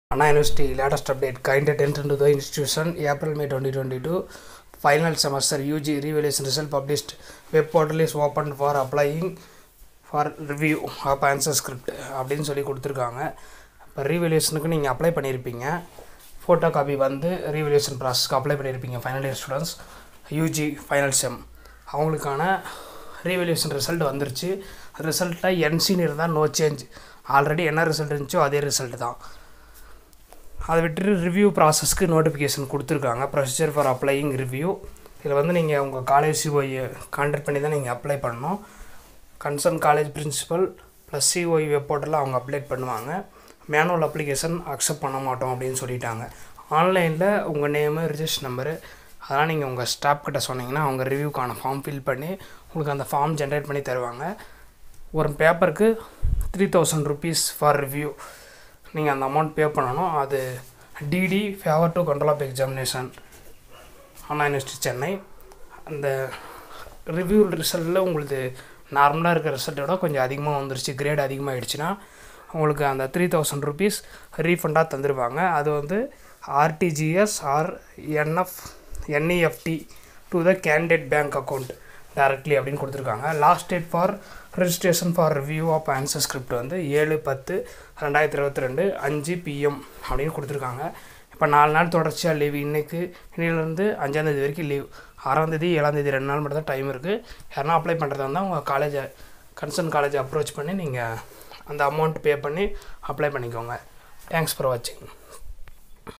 Anna University latest update kind attend into the institution April May 2022 final semester UG revaluation result published web portal is open for applying for review of answer script அப்படின்னு சொல்லி கொடுத்துருக்காங்க இப்போ ரீவல்யூஷனுக்கு நீங்கள் apply பண்ணியிருப்பீங்க photocopy வந்து revaluation ப்ராசஸ்க்கு apply பண்ணியிருப்பீங்க final year students UG final sem அவங்களுக்கான ரீவல்யூஷன் ரிசல்ட் வந்துருச்சு ரிசல்ட்டில் என்சின்னு இருந்தால் நோ சேஞ்ச் ஆல்ரெடி என்ன ரிசல்ட் இருந்துச்சோ அதே ரிசல்ட் தான் அதை விட்டுட்டு ரிவ்யூ ப்ராசஸ்க்கு நோட்டிஃபிகேஷன் கொடுத்துருக்காங்க ப்ரொசீஜர் ஃபார் அப்ளையிங் ரிவ்யூ இதில் வந்து நீங்கள் உங்கள் காலேஜ் சிஓஐ கான்டாக்ட் பண்ணி தான் நீங்கள் அப்ளை பண்ணணும் concern college principal plus COI web போர்ட்டலில் அவங்க அப்டேட் பண்ணுவாங்க மேனுவல் அப்ளிகேஷன் அக்செப்ட் பண்ண மாட்டோம் அப்படின்னு சொல்லிட்டாங்க ஆன்லைனில் உங்கள் நேமு ரிஜிஸ்டர் நம்பரு அதெல்லாம் நீங்கள் உங்கள் ஸ்டாஃப் கிட்ட சொன்னீங்கன்னா அவங்க ரிவ்யூக்கான ஃபார்ம் ஃபில் பண்ணி உங்களுக்கு அந்த ஃபார்ம் ஜென்ரேட் பண்ணி தருவாங்க ஒரு பேப்பருக்கு three thousand rupees for review நீங்கள் அந்த அமௌண்ட் பே பண்ணணும் அது DD favour to control of examination Anna university Chennai அந்த ரிவ்யூ ரிசல்ட்டில் உங்களுக்கு நார்மலாக இருக்கிற ரிசல்ட்டை விட கொஞ்சம் அதிகமாக வந்துருச்சு கிரேட் அதிகமாகிடுச்சுன்னா உங்களுக்கு அந்த த்ரீ தௌசண்ட் ருபீஸ் ரீஃபண்டாக தந்துடுவாங்க அது வந்து RTGS R NF NEFT to the candidate bank account directly அப்படின்னு கொடுத்துருக்காங்க last date for registration for review of answer script வந்து ஏழு பத்து ரெண்டாயிரத்தி இருபத்தி ரெண்டு அஞ்சு பிஎம் அப்படின்னு கொடுத்துருக்காங்க இப்போ நாலு நாள் தொடர்ச்சியாக லீவ் இன்றைக்கு இன்னிலேருந்து அஞ்சாந்தேதி வரைக்கும் லீவ் ஆறாந்தேதி ஏழாந்தேதி ரெண்டு நாள் மட்டும் தான் டைம் இருக்குது யாருன்னா அப்ளை பண்ணுறதா இருந்தால் உங்கள் காலேஜை கன்சர்ன் காலேஜை அப்ரோச் பண்ணி நீங்கள் அந்த அமௌண்ட் பே பண்ணி அப்ளை பண்ணிக்கோங்க தேங்க்ஸ் ஃபார் வாட்சிங்